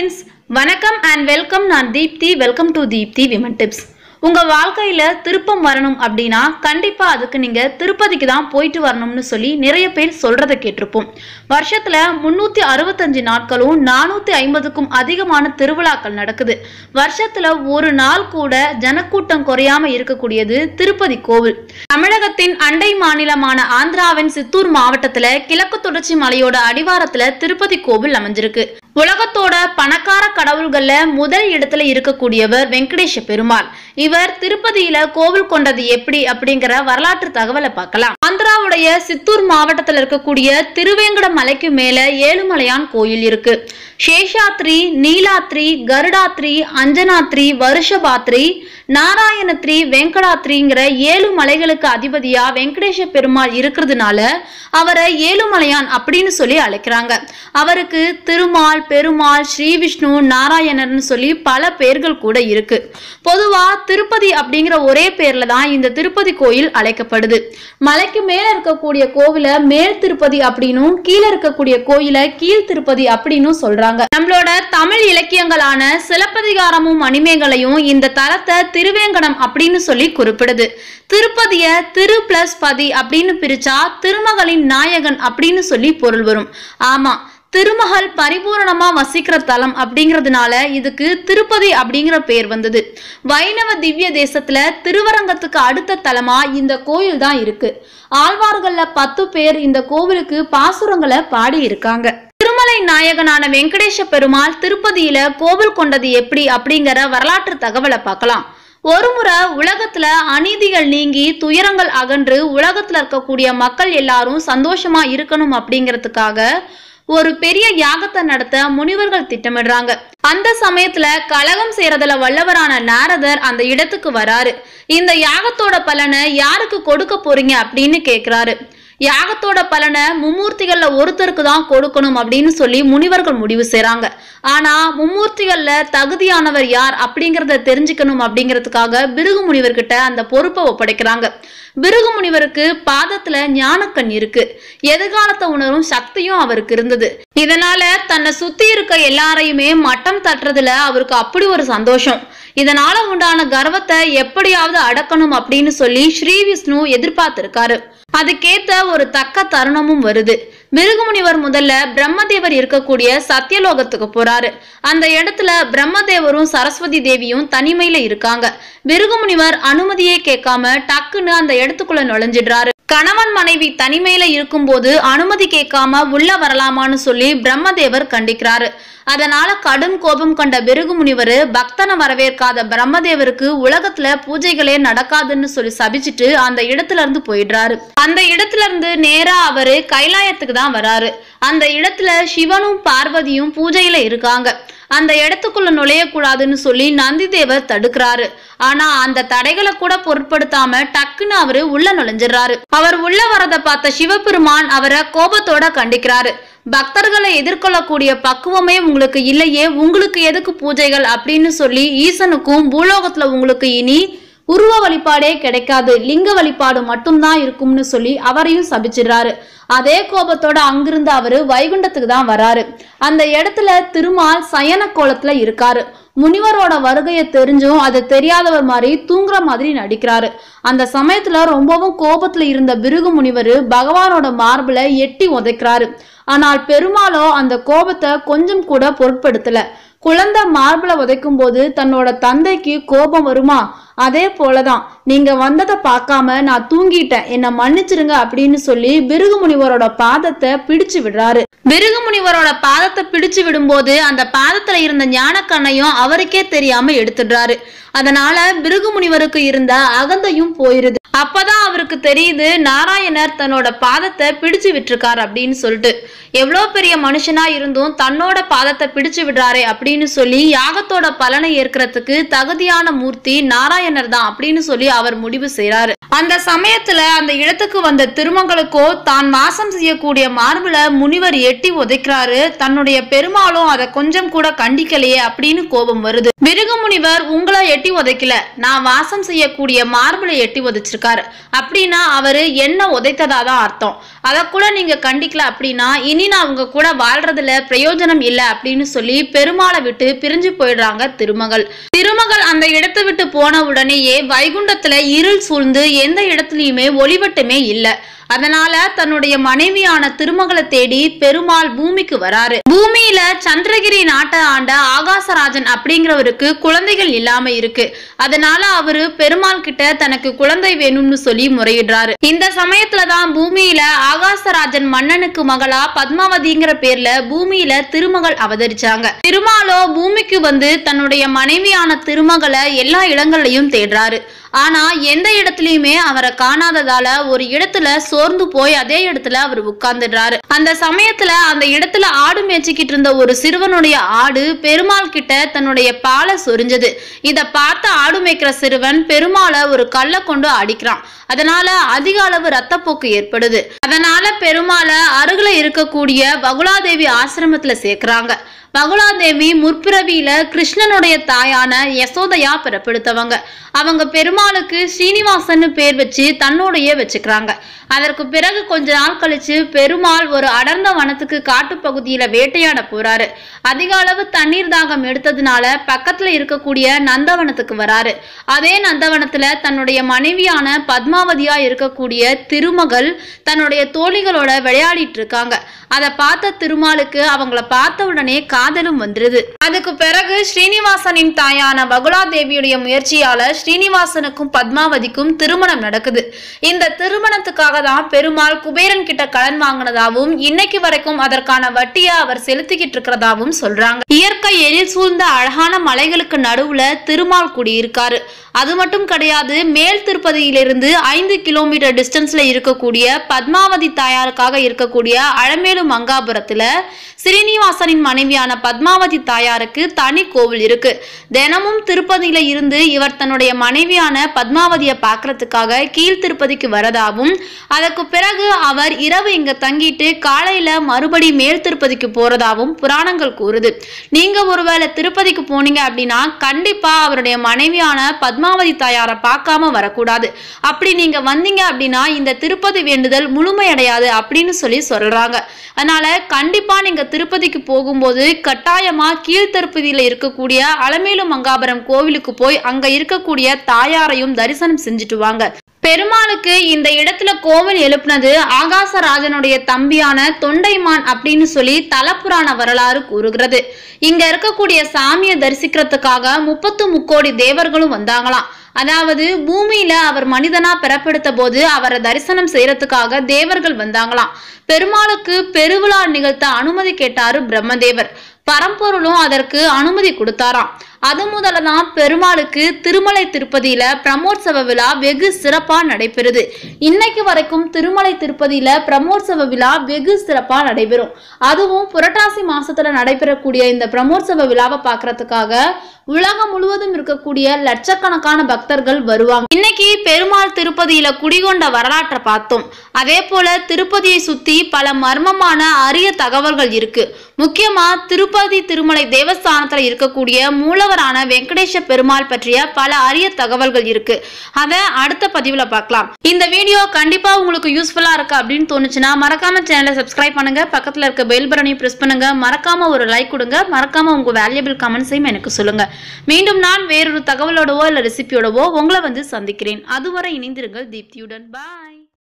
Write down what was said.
friends வணக்கம் and welcome நான் Deepti welcome to Deepti women tips உங்க வாழ்க்கையில திருப்பம் வரணும் அப்படின்னா கண்டிப்பா அதுக்கு நீங்க திருப்பதிக்கு தான் போயிட்டு வரணும்னு சொல்லி நிறைய பேர் சொல்றதை கேட்டிருப்போம் வருஷத்துல முன்னூத்தி அறுபத்தஞ்சு நாட்களும் நானூத்தி ஐம்பதுக்கும் அதிகமான திருவிழாக்கள் நடக்குது வருஷத்துல ஒரு நாள் கூட ஜனக்கூட்டம் குறையாம இருக்கக்கூடியது திருப்பதி கோவில் தமிழகத்தின் அண்டை மாநிலமான ஆந்திராவின் சித்தூர் மாவட்டத்துல கிழக்கு தொடர்ச்சி மலையோட அடிவாரத்துல திருப்பதி கோவில் அமைஞ்சிருக்கு உலகத்தோட பணக்கார கடவுள்கள்ல முதல் இடத்துல இருக்கக்கூடியவர் வெங்கடேஷ பெருமாள் இவர் திருப்பதியில கோவில் கொண்டது எப்படி அப்படிங்கிற வரலாற்று தகவலை பார்க்கலாம் ஆந்திராவுடைய சித்தூர் மாவட்டத்தில் இருக்கக்கூடிய திருவேங்கட மலைக்கு மேல ஏழுமலையான் கோயில் இருக்கு சேஷாத்ரி நீலாத்ரி கருடாத்ரி அஞ்சனாத்ரி வருஷபாத்ரி நாராயணத்ரி வெங்கடாத்ரிங்கிற ஏழு மலைகளுக்கு அதிபதியா வெங்கடேஷ பெருமாள் இருக்கிறதுனால அவரை ஏழுமலையான் அப்படின்னு சொல்லி அழைக்கிறாங்க அவருக்கு திருமால் பெருமாள் ஸ்ரீ விஷ்ணு நாராயணர்னு சொல்லி பல பேர்கள் கூட இருக்கு பொதுவா திருப்பதி அப்படிங்கிற ஒரே பேர்ல தான் இந்த திருப்பதி கோயில் அழைக்கப்படுது மலைக்கு மேல இருக்கக்கூடிய கோவில மேல் திருப்பதி அப்படின்னும் கீழே இருக்கக்கூடிய கோயில கீழ் திருப்பதி அப்படின்னும் சொல்றாங்க நம்மளோட தமிழ் இலக்கியங்களான சிலப்பதிகாரமும் மணிமேகலையும் இந்த தலத்தை திருவேங்கடம் அப்படின்னு சொல்லி குறிப்பிடுது திருப்பதிய திரு பிளஸ் பதி அப்படின்னு பிரிச்சா திருமகளின் நாயகன் அப்படின்னு சொல்லி பொருள் வரும் ஆமா திருமகள் பரிபூரணமா வசிக்கிற தலம் அப்படிங்கிறதுனால இதுக்கு திருப்பதி அப்படிங்கிற பேர் வந்தது வைணவ திவ்ய தேசத்துல திருவரங்கத்துக்கு அடுத்த தலமா இந்த கோயில் தான் இருக்கு ஆழ்வார்கள்ல பத்து பேர் இந்த கோவிலுக்கு பாசுரங்களை பாடி இருக்காங்க திருமலை நாயகனான வெங்கடேஷ பெருமாள் திருப்பதியில கோவில் கொண்டது எப்படி அப்படிங்கிற வரலாற்று தகவலை பார்க்கலாம் ஒருமுறை உலகத்துல அநீதிகள் நீங்கி துயரங்கள் அகன்று உலகத்துல இருக்கக்கூடிய மக்கள் எல்லாரும் சந்தோஷமா இருக்கணும் அப்படிங்கிறதுக்காக ஒரு பெரிய யாகத்தை நடத்த முனிவர்கள் திட்டமிடுறாங்க அந்த சமயத்துல கலகம் செய்யறதுல வல்லவரான நாரதர் அந்த இடத்துக்கு வராரு இந்த யாகத்தோட பலனை யாருக்கு கொடுக்க போறீங்க அப்படின்னு கேக்குறாரு யாகத்தோட பலனை மும்மூர்த்திகள்ல ஒருத்தருக்கு தான் கொடுக்கணும் அப்படின்னு சொல்லி முனிவர்கள் முடிவு செய்றாங்க ஆனா மும்மூர்த்திகள்ல தகுதியானவர் யார் அப்படிங்கறத தெரிஞ்சுக்கணும் அப்படிங்கிறதுக்காக பிருகு முனிவர்கிட்ட அந்த பொறுப்பை ஒப்படைக்கிறாங்க பிருகு முனிவருக்கு பாதத்துல ஞானக்கண் இருக்கு எதிர்காலத்தை உணரும் சக்தியும் அவருக்கு இருந்தது இதனால தன்னை சுத்தி இருக்க எல்லாரையுமே மட்டம் தட்டுறதுல அவருக்கு அப்படி ஒரு சந்தோஷம் இதனால உண்டான கர்வத்தை எப்படியாவது அடக்கணும் அப்படின்னு சொல்லி ஸ்ரீ விஷ்ணு எதிர்பார்த்திருக்காரு அதுக்கேத்த ஒரு தக்க தருணமும் வருது மிருகமுனிவர் முதல்ல பிரம்மதேவர் இருக்கக்கூடிய சத்தியலோகத்துக்கு போறாரு அந்த இடத்துல பிரம்மதேவரும் சரஸ்வதி தேவியும் தனிமையில இருக்காங்க மிருகமுனிவர் அனுமதியே கேட்காம டக்குன்னு அந்த இடத்துக்குள்ள நுழைஞ்சிடுறாரு கணவன் மனைவி தனிமையில இருக்கும்போது அனுமதி கேட்காம உள்ள வரலாமான்னு சொல்லி பிரம்மதேவர் கண்டிக்கிறாரு அதனால கடும் கோபம் கொண்ட பிருகு முனிவர் பக்தனை வரவேற்காத பிரம்மதேவருக்கு உலகத்துல பூஜைகளே நடக்காதுன்னு சொல்லி சபிச்சுட்டு அந்த இடத்துல இருந்து போயிடுறாரு அந்த இடத்துல இருந்து நேரா அவரு கைலாயத்துக்கு தான் வராரு அந்த இடத்துல சிவனும் பார்வதியும் பூஜையில இருக்காங்க அந்த இடத்துக்குள்ள நுழையக்கூடாதுன்னு சொல்லி நந்தி தேவர் தடுக்கிறாரு ஆனா அந்த தடைகளை கூட பொருட்படுத்தாம டக்குன்னு அவரு உள்ள நுழைஞ்சிடுறாரு அவர் உள்ள வரத பார்த்த சிவபெருமான் அவரை கோபத்தோட கண்டிக்கிறாரு பக்தர்களை எதிர்கொள்ளக்கூடிய பக்குவமே உங்களுக்கு இல்லையே உங்களுக்கு எதுக்கு பூஜைகள் அப்படின்னு சொல்லி ஈசனுக்கும் பூலோகத்துல உங்களுக்கு இனி உருவ வழிபாடே கிடைக்காது லிங்க வழிபாடு மட்டும்தான் இருக்கும்னு சொல்லி அவரையும் சபிச்சிடுறாரு அதே கோபத்தோட அங்கிருந்து அவரு வைகுண்டத்துக்கு தான் வராரு அந்த இடத்துல திருமால் சயன கோலத்துல இருக்காரு முனிவரோட வருகையை தெரிஞ்சும் அது தெரியாதவர் மாதிரி தூங்குற மாதிரி நடிக்கிறாரு அந்த சமயத்துல ரொம்பவும் கோபத்துல இருந்த பிருகு முனிவர் பகவானோட மார்பிள எட்டி உதைக்கிறாரு ஆனால் பெருமாளோ அந்த கோபத்தை கொஞ்சம் கூட பொருட்படுத்தல குழந்தை மார்பிள உதைக்கும் போது தன்னோட தந்தைக்கு கோபம் வருமா அதே போலதான் நீங்க வந்ததை பார்க்காம நான் தூங்கிட்டேன் என்னை மன்னிச்சிருங்க அப்படின்னு சொல்லி பிருகு முனிவரோட பாதத்தை பிடிச்சு விடுறாரு பிருகு முனிவரோட பாதத்தை பிடிச்சு விடும்போது அந்த பாதத்துல இருந்த ஞானக்கண்ணையும் அவருக்கே தெரியாம எடுத்துடுறாரு அதனால பிருகு முனிவருக்கு இருந்த அகந்தையும் போயிருது அப்பதான் அவருக்கு தெரியுது நாராயணர் தன்னோட பாதத்தை பிடிச்சு விட்டுருக்காரு அப்படின்னு சொல்லிட்டு எவ்வளோ பெரிய மனுஷனா இருந்தும் தன்னோட பாதத்தை பிடிச்சு விடுறாரே அப்படின்னு சொல்லி யாகத்தோட பலனை ஏற்கிறதுக்கு தகுதியான மூர்த்தி நாராயணர் தான் அப்படின்னு சொல்லி அவர் முடிவு செய்றாரு அந்த சமயத்துல அந்த இடத்துக்கு வந்த திருமகளுக்கோ தான் வாசம் செய்யக்கூடிய மார்பிள முனிவர் எட்டி உதைக்கிறாரு தன்னுடைய பெருமாளும் அதை கொஞ்சம் கூட கண்டிக்கலையே அப்படின்னு கோபம் வருது மிருகமுனிவர் உங்களை எட்டி உதைக்கல நான் வாசம் செய்யக்கூடிய மார்பிளை எட்டி உதைச்சிருக்காரு அப்படின்னா அவரு என்ன உதைத்ததா தான் அர்த்தம் அதை கூட நீங்க கண்டிக்கல அப்படின்னா இனி நான் உங்க கூட வாழ்றதுல பிரயோஜனம் இல்லை அப்படின்னு சொல்லி பெருமாளை விட்டு பிரிஞ்சு போயிடுறாங்க திருமகள் திருமகள் அந்த இடத்தை விட்டு போன உடனேயே வைகுண்டத்துல இருள் சூழ்ந்து எந்த இடத்துலயுமே ஒளிவட்டமே இல்லை அதனால தன்னுடைய மனைவியான திருமகளை தேடி பெருமாள் பூமிக்கு வராரு பூமியில சந்திரகிரி நாட்டை ஆண்ட ஆகாசராஜன் அப்படிங்கிறவருக்கு குழந்தைகள் இல்லாம இருக்கு அதனால அவரு பெருமாள் கிட்ட தனக்கு குழந்தை வேணும்னு சொல்லி முறையிடுறாரு இந்த சமயத்துல தான் பூமியில ஆகாசராஜன் மன்னனுக்கு மகளா பத்மாவதிங்கிற பேர்ல பூமியில திருமகள் அவதரிச்சாங்க திருமாலோ பூமிக்கு வந்து தன்னுடைய மனைவியான திருமகளை எல்லா இடங்கள்லயும் தேடுறாரு ஆனா எந்த இடத்துலயுமே அவரை காணாததால ஒரு இடத்துல சோர்ந்து போய் அதே இடத்துல அவர் உட்கார்ந்துடுறாரு அந்த சமயத்துல அந்த இடத்துல ஆடு மேய்ச்சிக்கிட்டு இருந்த ஒரு சிறுவனுடைய ஆடு பெருமாள் கிட்ட தன்னுடைய பாலை சொரிஞ்சது இத பார்த்த ஆடு மேய்க்கிற சிறுவன் பெருமாளை ஒரு கல்லை கொண்டு அடிக்கிறான் அதனால அதிக அளவு ரத்தப்போக்கு ஏற்படுது அதனால பெருமாளை அருகில இருக்கக்கூடிய பகுலாதேவி ஆசிரமத்துல சேர்க்கிறாங்க பகுலாதேவி முற்பிறவியில கிருஷ்ணனுடைய தாயான யசோதையா பிறப்பெடுத்தவங்க அவங்க பெருமாளுக்கு ஸ்ரீனிவாசன் பேர் வச்சு தன்னோடையே வச்சுக்கிறாங்க அதற்கு பிறகு கொஞ்ச நாள் கழிச்சு பெருமாள் ஒரு அடர்ந்த வனத்துக்கு காட்டுப்பகுதியில வேட்டையாட போறாரு அதிக அளவு தண்ணீர் தாகம் எடுத்ததுனால பக்கத்துல இருக்கக்கூடிய நந்தவனத்துக்கு வராரு அதே நந்தவனத்துல தன்னுடைய மனைவியான பத்மாவதியா இருக்கக்கூடிய திருமகள் தன்னுடைய தோழிகளோட விளையாடிட்டு இருக்காங்க அதை பார்த்த திருமாலுக்கு அவங்கள பார்த்த உடனே காதலும் வந்துருது அதுக்கு பிறகு ஸ்ரீனிவாசனின் தாயான பகுலாதேவியுடைய முயற்சியால ஸ்ரீனிவாசனுக்கும் பத்மாவதிக்கும் திருமணம் நடக்குது இந்த திருமணத்துக்காக தான் பெருமாள் குபேரன் கிட்ட கடன் வாங்கினதாகவும் இன்னைக்கு வரைக்கும் அதற்கான வட்டியை அவர் செலுத்திக்கிட்டு இருக்கிறதாவும் சொல்றாங்க இயற்கை எழில் சூழ்ந்த அழகான மலைகளுக்கு நடுவுல திருமால் குடியிருக்காரு அது மட்டும் கிடையாது மேல் திருப்பதியிலிருந்து ஐந்து கிலோமீட்டர் டிஸ்டன்ஸ்ல இருக்கக்கூடிய பத்மாவதி தாயாருக்காக இருக்கக்கூடிய அழமேலு மங்காபுரத்துல ஸ்ரீனிவாசனின் மனைவியான பத்மாவதி தாயாருக்கு தனி கோவில் இருக்கு தினமும் திருப்பதியில இருந்து இவர் தன்னுடைய மனைவியான பத்மாவதியை பார்க்கறதுக்காக கீழ் திருப்பதிக்கு வரதாவும் அதற்கு பிறகு அவர் இரவு இங்க தங்கிட்டு காலையில மறுபடி மேல் திருப்பதிக்கு போறதாவும் புராணங்கள் கூறுது நீங்க ஒருவேளை திருப்பதிக்கு போனீங்க அப்படின்னா கண்டிப்பா அவருடைய மனைவியான பத்மாவதி தாயாரை பார்க்காம வரக்கூடாது அப்படி நீங்க வந்தீங்க அப்படின்னா இந்த திருப்பதி வேண்டுதல் முழுமையடையாது அப்படின்னு சொல்லி சொல்றாங்க அதனால கண்டிப்பா நீங்க திருப்பதிக்கு போகும்போது கட்டாயமா கீழ்த்திருப்பதியில இருக்கக்கூடிய அலமேலு மங்காபுரம் கோவிலுக்கு போய் அங்க இருக்கக்கூடிய தாயாரையும் தரிசனம் செஞ்சுட்டு வாங்க பெருமாளுக்கு இந்த இடத்துல கோவில் எழுப்புனது ஆகாசராஜனுடைய தம்பியான தொண்டைமான் அப்படின்னு சொல்லி தலப்புராண வரலாறு கூறுகிறது இங்க இருக்கக்கூடிய சாமியை தரிசிக்கிறதுக்காக முப்பத்து முக்கோடி தேவர்களும் வந்தாங்களாம் அதாவது பூமியில அவர் மனிதனா பிறப்பெடுத்த போது அவரை தரிசனம் செய்யறதுக்காக தேவர்கள் வந்தாங்களாம் பெருமாளுக்கு பெருவிழா நிகழ்த்த அனுமதி கேட்டாரு பிரம்மதேவர் பரம்பொருளும் அதற்கு அனுமதி கொடுத்தாராம் அது முதல்ல தான் பெருமாளுக்கு திருமலை திருப்பதியில பிரமோற்சவ விழா வெகு சிறப்பா நடைபெறுது இன்னைக்கு வரைக்கும் திருமலை திருப்பதியில பிரமோற்சவ விழா வெகு சிறப்பா நடைபெறும் அதுவும் புரட்டாசி மாசத்துல நடைபெறக்கூடிய இந்த பிரமோற்சவ விழாவை பார்க்கறதுக்காக உலகம் முழுவதும் இருக்கக்கூடிய லட்சக்கணக்கான பக்தர்கள் வருவாங்க இன்னைக்கு பெருமாள் திருப்பதியில குடிகொண்ட வரலாற்றை பார்த்தோம் அதே போல திருப்பதியை சுத்தி பல மர்மமான அரிய தகவல்கள் இருக்கு முக்கியமா திருப்பதி திருமலை தேவஸ்தானத்துல இருக்கக்கூடிய மூலவரான வெங்கடேஷ பெருமாள் பற்றிய பல அரிய தகவல்கள் இருக்கு அதை அடுத்த பதிவுல பார்க்கலாம் இந்த வீடியோ கண்டிப்பா உங்களுக்கு யூஸ்ஃபுல்லா இருக்கு அப்படின்னு தோணுச்சுன்னா மறக்காம சேனலை சப்ஸ்கிரைப் பண்ணுங்க பக்கத்துல இருக்க பெல் பட்டனையும் பிரஸ் பண்ணுங்க மறக்காம ஒரு லைக் கொடுங்க மறக்காம உங்க வேல்யூபிள் கமெண்ட்ஸையும் எனக்கு சொல்லுங்க மீண்டும் நான் வேறொரு தகவலோடவோ இல்ல ரெசிபியோடவோ உங்களை வந்து சந்திக்கிறேன் அதுவரை இணைந்திருங்கள் தீப்தியுடன் பாய்